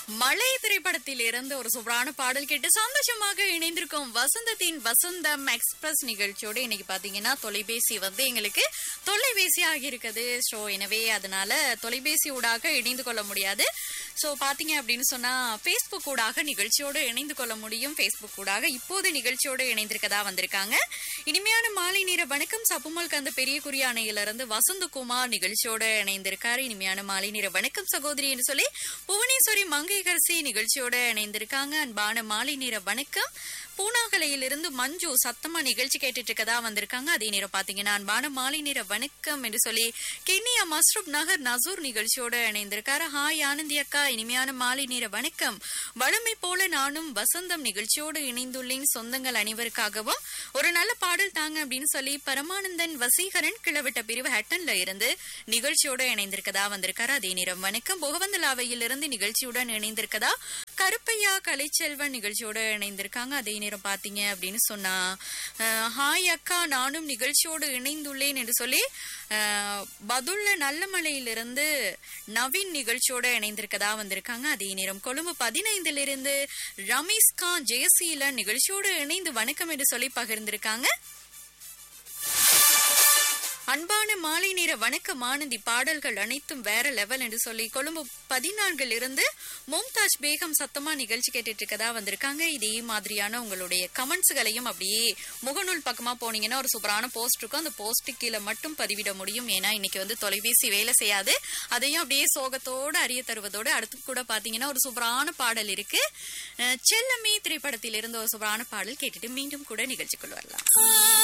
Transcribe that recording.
மலை திரைப்படத்தில் இருந்து ஒரு சூப்பரான பாடல் கேட்டு சந்தோஷமாக இணைந்திருக்கும் வசந்தத்தின் வசந்தம் எக்ஸ்பிரஸ் நிகழ்ச்சியோட இன்னைக்கு பாத்தீங்கன்னா தொலைபேசி வந்து எங்களுக்கு தொலைபேசி ஆகியிருக்குது ஸோ எனவே அதனால தொலைபேசி ஊடாக இணைந்து கொள்ள முடியாது ஸோ பாத்தீங்க அப்படின்னு சொன்னா ஃபேஸ்புக் ஊடாக நிகழ்ச்சியோடு இணைந்து கொள்ள முடியும் ஃபேஸ்புக் ஊடாக இப்போது நிகழ்ச்சியோடு இணைந்திருக்கதா வந்திருக்காங்க இனிமையான மாலை நேர வணக்கம் சப்புமல் கந்த பெரிய குறியானையிலிருந்து வசந்தகுமார் நிகழ்ச்சியோடு இணைந்திருக்காரு இனிமையான மாலை நேர வணக்கம் சகோதரி என்று சொல்லி புவனேஸ்வரி மங்கைகரசி நிகழ்ச்சியோடு இணைந்திருக்காங்க அன்பான மாலை நேர வணக்கம் பூனாகலையிலிருந்து மஞ்சு சத்தமா நிகழ்ச்சி கேட்டுட்டு இருக்கதா வந்திருக்காங்க அதே நேரம் பாத்தீங்கன்னா அன்பான மாலை நேர வணக்கம் என்று சொல்லி கென்னியா மஸ்ரூப் நகர் நசூர் நிகழ்ச்சியோடு இணைந்திருக்காரு ஹாய் ஆனந்தி அக்கா இனிமையான மாலை நேர வணக்கம் வழமை போல நானும் வசந்தம் நிகழ்ச்சியோடு இணைந்துள்ளேன் சொந்தங்கள் அனைவருக்காகவும் ஒரு நல்ல பாடல் தாங்க அப்படின்னு சொல்லி பரமானந்தன் வசீகரன் கிளவிட்ட பிரிவு ஹட்டன்ல இருந்து நிகழ்ச்சியோடு இணைந்திருக்கதா வந்திருக்காரு அதே நேரம் வணக்கம் புகவந்தலாவையில் இருந்து நிகழ்ச்சியுடன் இணைந்திருக்கதா கருப்பையா கலைச்செல்வன் நிகழ்ச்சியோட இணைந்திருக்காங்க அதே நேரம் பாத்தீங்க அப்படின்னு சொன்னா அஹ், ஹாய் அக்கா நானும் நிகழ்ச்சியோடு இணைந்துள்ளேன் என்று சொல்லி அஹ், பதுல்ல நல்லமலையிலிருந்து நவீன் நிகழ்ச்சியோட இணைந்திருக்கதா வந்திருக்காங்க அதே நேரம் கொழும்பு பதினைந்துல இருந்து ரமேஷ் கான் ஜெயசீலன் நிகழ்ச்சியோடு இணைந்து வணக்கம் என்று சொல்லி பகிர்ந்திருக்காங்க அன்பான மாலை நேர வணக்கம் ஆனந்தி பாடல்கள் அனைத்தும் வேற லெவல் என்று சொல்லி கொழும்பு பதினான்கில் இருந்து மும்தாஜ் பேகம் சத்தமா நிகழ்ச்சி கேட்டுட்டு இருக்கதா வந்திருக்காங்க இதே மாதிரியான உங்களுடைய கமெண்ட்ஸ்களையும் அப்படியே முகநூல் பக்கமா போனீங்கன்னா ஒரு சூப்பரான போஸ்ட் இருக்கும் அந்த போஸ்ட் கீழே மட்டும் பதிவிட முடியும் ஏன்னா இன்னைக்கு வந்து தொலைபேசி வேலை செய்யாது அதையும் அப்படியே சோகத்தோடு அறிய தருவதோடு அடுத்து கூட பாத்தீங்கன்னா ஒரு சூப்பரான பாடல் இருக்கு அஹ் செல்லமே திரைப்படத்தில் இருந்து ஒரு சூப்பரான பாடல் கேட்டுட்டு மீண்டும் கூட நிகழ்ச்சிக்குள்ள வரலாம்